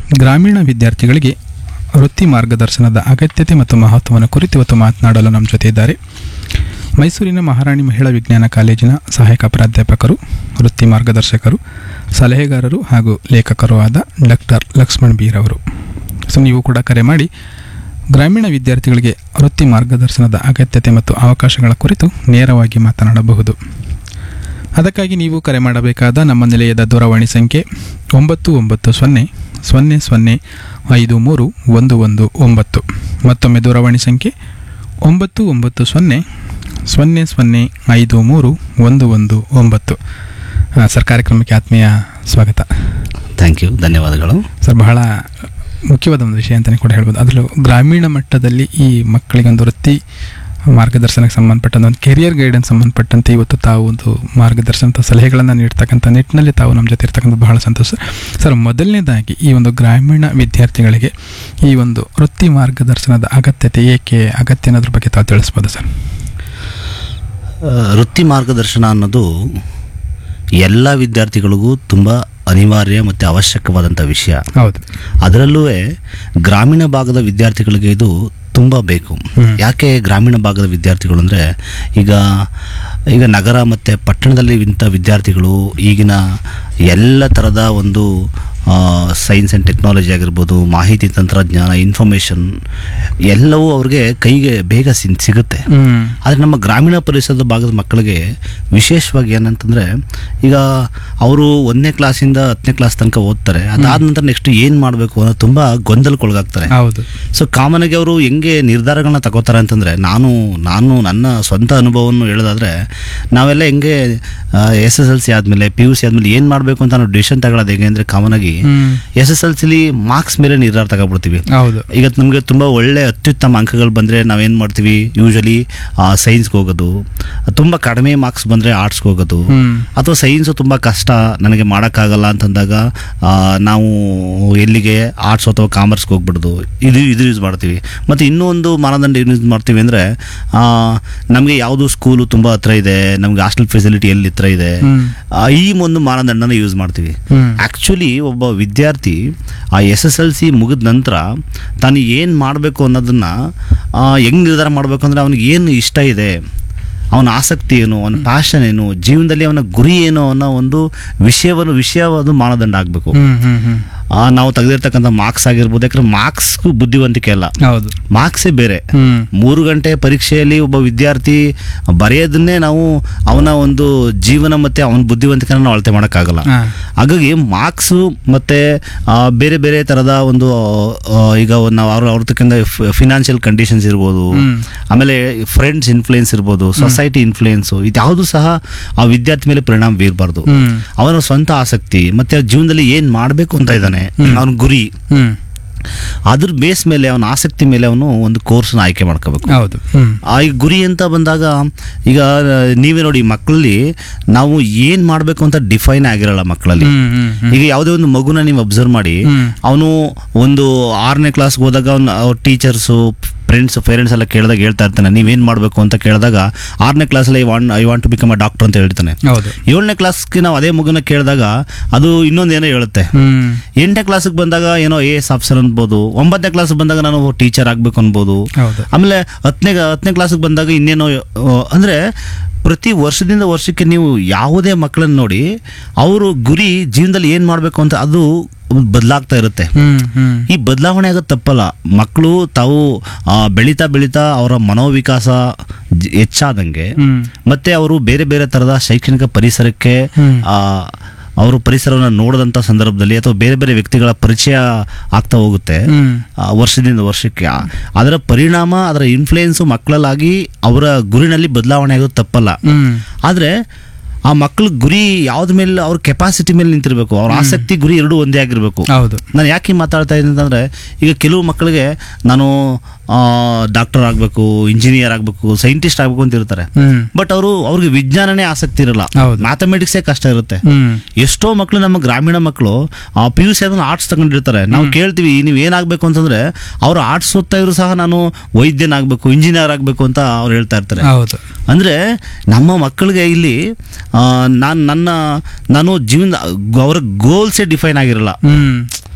ಗ್ರಾಮೀಣ ವಿದ್ಯಾರ್ಥಿಗಳಿಗೆ ವೃತ್ತಿ ಮಾರ್ಗದರ್ಶನದ ಅಗತ್ಯತೆ ಮತ್ತು ಮಹತ್ವವನ್ನು ಕುರಿತು ಇವತ್ತು ಮಾತನಾಡಲು ನಮ್ಮ ಜೊತೆ ಇದ್ದಾರೆ ಮೈಸೂರಿನ ಮಹಾರಾಣಿ ಮಹಿಳಾ ವಿಜ್ಞಾನ ಕಾಲೇಜಿನ ಸಹಾಯಕ ಪ್ರಾಧ್ಯಾಪಕರು ವೃತ್ತಿ ಮಾರ್ಗದರ್ಶಕರು ಸಲಹೆಗಾರರು ಹಾಗೂ ಲೇಖಕರು ಆದ ಡಾಕ್ಟರ್ ಲಕ್ಷ್ಮಣ್ ಬೀರ್ ಅವರು ಸೊ ನೀವು ಕೂಡ ಕರೆ ಮಾಡಿ ಗ್ರಾಮೀಣ ವಿದ್ಯಾರ್ಥಿಗಳಿಗೆ ವೃತ್ತಿ ಮಾರ್ಗದರ್ಶನದ ಅಗತ್ಯತೆ ಮತ್ತು ಅವಕಾಶಗಳ ಕುರಿತು ನೇರವಾಗಿ ಮಾತನಾಡಬಹುದು ಅದಕ್ಕಾಗಿ ನೀವು ಕರೆ ಮಾಡಬೇಕಾದ ನಮ್ಮ ನಿಲಯದ ದೂರವಾಣಿ ಸಂಖ್ಯೆ ಒಂಬತ್ತು ಒಂಬತ್ತು ಸೊನ್ನೆ ಸೊನ್ನೆ ಸೊನ್ನೆ ಐದು ಮೂರು ಒಂದು ಒಂದು ಒಂಬತ್ತು ಮತ್ತೊಮ್ಮೆ ದೂರವಾಣಿ ಸಂಖ್ಯೆ ಒಂಬತ್ತು ಒಂಬತ್ತು ಸೊನ್ನೆ ಸೊನ್ನೆ ಸೊನ್ನೆ ಐದು ಮೂರು ಒಂದು ಒಂದು ಒಂಬತ್ತು ಆ, ಸರ್ ಕಾರ್ಯಕ್ರಮಕ್ಕೆ ಆತ್ಮೀಯ ಸ್ವಾಗತ ಥ್ಯಾಂಕ್ ಯು ಧನ್ಯವಾದಗಳು ಸರ್ ಬಹಳ ಮುಖ್ಯವಾದ ಒಂದು ವಿಷಯ ಅಂತಲೇ ಕೂಡ ಹೇಳ್ಬೋದು ಅದರಲ್ಲೂ ಗ್ರಾಮೀಣ ಮಟ್ಟದಲ್ಲಿ ಈ ಮಕ್ಕಳಿಗೆ ಒಂದು ವೃತ್ತಿ ಮಾರ್ಗದರ್ಶನಕ್ಕೆ ಸಂಬಂಧಪಟ್ಟಂತ ಒಂದು ಕೆರಿಯರ್ ಗೈಡೆನ್ಸ್ ಸಂಬಂಧಪಟ್ಟಂತೆ ಇವತ್ತು ತಾವು ಒಂದು ಮಾರ್ಗದರ್ಶನ ಅಥವಾ ಸಲಹೆಗಳನ್ನು ನೀಡ್ತಕ್ಕಂಥ ನಿಟ್ಟಿನಲ್ಲಿ ತಾವು ನಮ್ಮ ಜೊತೆ ಇರ್ತಕ್ಕಂಥದ್ದು ಬಹಳ ಸಂತೋಷ ಸರ್ ಮೊದಲನೇದಾಗಿ ಈ ಒಂದು ಗ್ರಾಮೀಣ ವಿದ್ಯಾರ್ಥಿಗಳಿಗೆ ಈ ಒಂದು ವೃತ್ತಿ ಮಾರ್ಗದರ್ಶನದ ಅಗತ್ಯತೆ ಏಕೆ ಅಗತ್ಯ ಅನ್ನೋದ್ರ ಬಗ್ಗೆ ತಾವು ತಿಳಿಸ್ಬೋದು ಸರ್ ಆ, ವೃತ್ತಿ ಮಾರ್ಗದರ್ಶನ ಅನ್ನೋದು ಎಲ್ಲ ವಿದ್ಯಾರ್ಥಿಗಳಿಗೂ ತುಂಬ ಅನಿವಾರ್ಯ ಮತ್ತು ಅವಶ್ಯಕವಾದಂಥ ವಿಷಯ ಹೌದು ಅದರಲ್ಲೂ ಗ್ರಾಮೀಣ ಭಾಗದ ವಿದ್ಯಾರ್ಥಿಗಳಿಗೆ ಇದು ತುಂಬ ಬೇಕು ಹ್ಮ್. ಯಾಕೆ ಗ್ರಾಮೀಣ ಭಾಗದ ವಿದ್ಯಾರ್ಥಿಗಳು ಅಂದರೆ ಈಗ ಈಗ ನಗರ ಮತ್ತು ಪಟ್ಟಣದಲ್ಲಿ ಇಂಥ ವಿದ್ಯಾರ್ಥಿಗಳು ಈಗಿನ ಎಲ್ಲ ಥರದ ಒಂದು ಸೈನ್ಸ್ ಆ್ಯಂಡ್ ಟೆಕ್ನಾಲಜಿ ಆಗಿರ್ಬೋದು ಮಾಹಿತಿ ತಂತ್ರಜ್ಞಾನ ಇನ್ಫಾರ್ಮೇಷನ್ ಎಲ್ಲವೂ ಅವ್ರಿಗೆ ಕೈಗೆ ಬೇಗ ಸಿನ್ ಸಿಗುತ್ತೆ ಹ್ಮ್ ಆದರೆ ನಮ್ಮ ಗ್ರಾಮೀಣ ಪರಿಸರದ ಭಾಗದ ಮಕ್ಕಳಿಗೆ ವಿಶೇಷವಾಗಿ ಏನಂತಂದರೆ ಈಗ ಅವರು ಒಂದನೇ ಕ್ಲಾಸಿಂದ ಹತ್ತನೇ ಕ್ಲಾಸ್ ತನಕ ಓದ್ತಾರೆ ಅದಾದ ನಂತರ ನೆಕ್ಸ್ಟ್ ಏನು ಮಾಡಬೇಕು ಅನ್ನೋ ತುಂಬ ಗೊಂದಲಕ್ಕೊಳಗಾಗ್ತಾರೆ ಹೌದು ಸೊ ಕಾಮನಾಗಿ ಅವರು ಹೆಂಗೆ ನಿರ್ಧಾರಗಳನ್ನ ತಗೋತಾರೆ ಅಂತಂದರೆ ನಾನು ನಾನು ನನ್ನ ಸ್ವಂತ ಅನುಭವವನ್ನು ಹೇಳೋದಾದರೆ ನಾವೆಲ್ಲ ಹೆಂಗೆ ಎಸ್ ಎಸ್ ಎಲ್ ಸಿ ಆದಮೇಲೆ ಪಿ ಯು ಸಿ ಆದಮೇಲೆ ಏನು ಮಾಡಬೇಕು ಅಂತ ನಾವು ಡಿಸಿಷನ್ ತಗೊಳ್ಳೋದು ಹೇಗೆ ಅಂದರೆ ಕಾಮನಾಗಿ ಹ್ಮ್ ಎಸ್ ಎಸ್ ಎಲ್ ಸಿಲಿ ಮಾರ್ಕ್ಸ್ ಮೇಲೆ ನಿರ್ಧಾರ ತಗೊಬಿಡ್ತೀವಿ ಹೌದು ಈಗ ನಮಗೆ ತುಂಬ ಒಳ್ಳೆ ಅತ್ಯುತ್ತಮ ಅಂಕಗಳು ಬಂದರೆ ನಾವೇನು ಮಾಡ್ತೀವಿ ಯೂಶಲಿ ಸೈನ್ಸ್ಗೆ ಹೋಗೋದು ತುಂಬ ಕಡಿಮೆ ಮಾರ್ಕ್ಸ್ ಬಂದರೆ ಆರ್ಟ್ಸ್ಗೆ ಹೋಗೋದು ಹ್ಮ್ ಅಥವಾ ಸೈನ್ಸು ತುಂಬ ಕಷ್ಟ ನನಗೆ ಮಾಡೋಕ್ಕಾಗಲ್ಲ ಅಂತಂದಾಗ ಆ, ನಾವು ಎಲ್ಲಿಗೆ ಆರ್ಟ್ಸ್ ಅಥವಾ ಕಾಮರ್ಸ್ಗೆ ಹೋಗ್ಬಿಡೋದು ಇದು ಇದು ಯೂಸ್ ಮಾಡ್ತೀವಿ ಮತ್ತು ಇನ್ನೂ ಒಂದು ಮಾನದಂಡ ಏನು ಯೂಸ್ ಮಾಡ್ತೀವಿ ಅಂದರೆ ನಮಗೆ ಯಾವುದು ಸ್ಕೂಲು ತುಂಬ ಹತ್ರ ಇದೆ ನಮಗೆ ಹಾಸ್ಟೆಲ್ ಫೆಸಿಲಿಟಿ ಎಲ್ಲಿ ಹತ್ರ ಇದೆ ಹ್ಮ್ ಆ, ಈ ಒಂದು ಮಾನದಂಡನ ಯೂಸ್ ಮಾಡ್ತೀವಿ ಹ್ಮ್ ಆ್ಯಕ್ಚುಲಿ ಒಬ್ಬ ವಿದ್ಯಾರ್ಥಿ ಆ ಎಸ್ ಎಸ್ ಎಲ್ ಸಿ ಮುಗಿದ ನಂತರ ತಾನು ಏನು ಮಾಡಬೇಕು ಅನ್ನೋದನ್ನು ಹೆಂಗೆ ನಿರ್ಧಾರ ಮಾಡಬೇಕು ಅಂದರೆ ಅವನಿಗೆ ಏನು ಇಷ್ಟ ಇದೆ ಅವನ ಆಸಕ್ತಿ ಏನು ಅವನ ಪ್ಯಾಷನ್ ಏನು ಜೀವನದಲ್ಲಿ ಅವನ ಗುರಿ ಏನು ಅನ್ನೋ ಒಂದು ವಿಷಯವನ್ನು ವಿಷಯವಾದ ಮಾನದಂಡ ಆಗಬೇಕು ಹ್ಮ್ ಹ್ಮ್ ಹ್ಮ್ ನಾವು ತೆಗೆದಿರ್ತಕ್ಕಂಥ ಮಾರ್ಕ್ಸ್ ಆಗಿರ್ಬೋದು ಯಾಕಂದ್ರೆ ಮಾರ್ಕ್ಸ್ಗೂ ಬುದ್ಧಿವಂತಿಕೆ ಅಲ್ಲ ಹೌದು ಮಾರ್ಕ್ಸೇ ಬೇರೆ ಹ್ಮ್ ಮೂರು ಗಂಟೆ ಪರೀಕ್ಷೆಯಲ್ಲಿ ಒಬ್ಬ ವಿದ್ಯಾರ್ಥಿ ಬರೆಯೋದನ್ನೇ ನಾವು ಅವನ ಒಂದು ಜೀವನ ಮತ್ತು ಅವನ ಬುದ್ಧಿವಂತಿಕೆನ ನಾವು ಅಳತೆ ಮಾಡೋಕ್ಕಾಗಲ್ಲ ಹಾ ಹಾಗಾಗಿ ಮಾರ್ಕ್ಸು ಮತ್ತು ಬೇರೆ ಬೇರೆ ಥರದ ಒಂದು ಆ, ಈಗ ಒಂದು ನಾವು ಅವ್ರ ಅವ್ರ ತಕ್ಕಂಥ ಫಿನಾನ್ಷಿಯಲ್ ಕಂಡೀಷನ್ಸ್ ಇರ್ಬೋದು ಹ್ಮ್. ಆಮೇಲೆ ಫ್ರೆಂಡ್ಸ್ ಇನ್ಫ್ಲೂಯೆನ್ಸ್ ಇರ್ಬೋದು ಸೊಸೈಟಿ ಇನ್ಫ್ಲೂಯೆನ್ಸು ಇದ್ಯಾವುದು ಸಹ ಆ ವಿದ್ಯಾರ್ಥಿ ಮೇಲೆ ಪರಿಣಾಮ ಬೀರಬಾರ್ದು ಹ್ಮ್ ಅವನ ಸ್ವಂತ ಆಸಕ್ತಿ ಮತ್ತು ಜೀವನದಲ್ಲಿ ಏನು ಮಾಡಬೇಕು ಅಂತ ಇದ್ದಾನೆ ಅವನ ಗುರಿ ಹ್ಮ್ ಅದ್ರ ಬೇಸ್ ಮೇಲೆ ಅವನ ಆಸಕ್ತಿ ಮೇಲೆ ಅವನು ಒಂದು ಕೋರ್ಸ್ನ ಆಯ್ಕೆ ಮಾಡ್ಕೋಬೇಕು ಹೌದು ಹ್ಮ್ ಆ ಈ ಗುರಿ ಅಂತ ಬಂದಾಗ ಈಗ ನೀವೇ ನೋಡಿ ಮಕ್ಕಳಲ್ಲಿ ನಾವು ಏನು ಮಾಡಬೇಕು ಅಂತ ಡಿಫೈನ್ ಆಗಿರಲ್ಲ ಮಕ್ಕಳಲ್ಲಿ ಹ್ಮ್ ಹ್ಮ್ ಹ್ಮ್ ಈಗ ಯಾವುದೇ ಒಂದು ಮಗುನ ನೀವು ಅಬ್ಸರ್ವ್ ಮಾಡಿ ಹ್ಮ್. ಅವನು ಒಂದು ಆರನೇ ಕ್ಲಾಸ್ಗೆ ಹೋದಾಗ ಅವ್ನು ಅವ್ರ ಟೀಚರ್ಸು ಫ್ರೆಂಡ್ಸ್ ಪೇರೆಂಟ್ಸ್ ಎಲ್ಲ ಕೇಳಿದಾಗ ಹೇಳ್ತಾ ಇರ್ತಾನೆ ನೀವೇನು ಮಾಡಬೇಕು ಅಂತ ಕೇಳಿದಾಗ ಆರನೇ ಕ್ಲಾಸಲ್ಲಿ I want I want to become a doctor ಅಂತ ಹೇಳ್ತಾನೆ ಹೌದು ಏಳನೇ ಕ್ಲಾಸ್ಗೆ ನಾವು ಅದೇ ಮಗುನ ಕೇಳಿದಾಗ ಅದು ಇನ್ನೊಂದೇನೋ ಹೇಳುತ್ತೆ ಹ್ಮ್ ಎಂಟನೇ ಕ್ಲಾಸಿಗೆ ಬಂದಾಗ ಏನೋ ಎ ಎಸ್ ಆಫೀಸರ್ ಅನ್ಬೋದು ಒಂಬತ್ತನೇ ಕ್ಲಾಸ್ ಬಂದಾಗ ನಾನು ಟೀಚರ್ ಆಗಬೇಕು ಅನ್ಬೋದು ಹೌದು ಆಮೇಲೆ ಹತ್ತನೇ ಹತ್ತನೇ ಕ್ಲಾಸಿಗೆ ಬಂದಾಗ ಇನ್ನೇನೋ ಆ, ಅಂದ್ರೆ ಪ್ರತಿ ವರ್ಷದಿಂದ ವರ್ಷಕ್ಕೆ ನೀವು ಯಾವುದೇ ಮಕ್ಕಳನ್ನ ನೋಡಿ ಅವರು ಗುರಿ ಜೀವನದಲ್ಲಿ ಏನು ಮಾಡಬೇಕು ಅಂತ ಅದು ಬದಲಾಗ್ತಾ ಇರುತ್ತೆ ಹ್ಮ್ ಹ್ಮ್ ಈ ಬದಲಾವಣೆ ಆಗೋದು ತಪ್ಪಲ್ಲ ಮಕ್ಕಳು ತಾವು ಆ, ಬೆಳೀತಾ ಬೆಳೀತಾ ಅವರ ಮನೋವಿಕಾಸ ಜ- ಹೆಚ್ಚಾದಂಗೆ ಹ್ಮ್ ಮತ್ತೆ ಅವರು ಬೇರೆ ಬೇರೆ ಥರದ ಶೈಕ್ಷಣಿಕ ಪರಿಸರಕ್ಕೆ ಹ್ಮ್. ಆ, ಅವರು ಪರಿಸರವನ್ನು ನೋಡಿದಂಥ ಸಂದರ್ಭದಲ್ಲಿ ಅಥವಾ ಬೇರೆ ಬೇರೆ ವ್ಯಕ್ತಿಗಳ ಪರಿಚಯ ಆಗ್ತಾ ಹೋಗುತ್ತೆ ಹ್ಮ್ ಆ, ವರ್ಷದಿಂದ ವರ್ಷಕ್ಕೆ ಆ- ಅದರ ಪರಿಣಾಮ ಅದರ ಇನ್ಫ್ಲೂಯೆನ್ಸು ಮಕ್ಕಳಲ್ಲಾಗಿ ಅವರ ಗುರಿನಲ್ಲಿ ಬದಲಾವಣೆ ಆಗೋದು ತಪ್ಪಲ್ಲ ಹ್ಮ್ ಆದರೆ ಆ ಮಕ್ಕಳ ಗುರಿ ಯಾವ್ದ ಮೇಲೆ ಅವ್ರ ಕೆಪಾಸಿಟಿ ಮೇಲೆ ನಿಂತಿರಬೇಕು ಅವ್ರ ಆಸಕ್ತಿ ಗುರಿ ಎರಡೂ ಒಂದೇ ಆಗಿರಬೇಕು ಹೌದು ನಾನು ಯಾಕೆ ಮಾತಾಡ್ತಾ ಇದ್ದೀನಿ ಅಂತಂದರೆ ಈಗ ಕೆಲವು ಮಕ್ಕಳಿಗೆ ನಾನು ಡಾಕ್ಟರ್ ಆಗಬೇಕು ಇಂಜಿನಿಯರ್ ಆಗಬೇಕು ಸೈಂಟಿಸ್ಟ್ ಆಗಬೇಕು ಅಂತ ಇರ್ತಾರೆ ಹ್ಮ್ ಬಟ್ ಅವರು ಅವ್ರಿಗೆ ವಿಜ್ಞಾನನೇ ಆಸಕ್ತಿ ಇರಲ್ಲ ಹೌದು. ಮ್ಯಾಥಮೆಟಿಕ್ಸೇ ಕಷ್ಟ ಇರುತ್ತೆ ಹ್ಮ್ ಎಷ್ಟೋ ಮಕ್ಕಳು ನಮ್ಮ ಗ್ರಾಮೀಣ ಮಕ್ಕಳು ಪಿ ಯು ಸಿ ಆದ್ಮೇಲೆ ಆರ್ಟ್ಸ್ ತಗೊಂಡಿರ್ತಾರೆ ನಾವು ಕೇಳ್ತೀವಿ ನೀವು ಏನಾಗಬೇಕು ಅಂತಂದ್ರೆ ಅವರು ಆರ್ಟ್ಸ್ ಓದ್ತಾ ಇದ್ರು ಸಹ ನಾನು ವೈದ್ಯನಾಗಬೇಕು ಇಂಜಿನಿಯರ್ ಆಗಬೇಕು ಅಂತ ಅವ್ರು ಹೇಳ್ತಾ ಇರ್ತಾರೆ ಹೌದು ಅಂದರೆ ನಮ್ಮ ಮಕ್ಕಳಿಗೆ ಇಲ್ಲಿ ನಾನು ನನ್ನ ನಾನು ಜೀವನ ಅವರ ಗೋಲ್ಸೇ ಡಿಫೈನ್ ಆಗಿರಲ್ಲ ಹ್ಮ್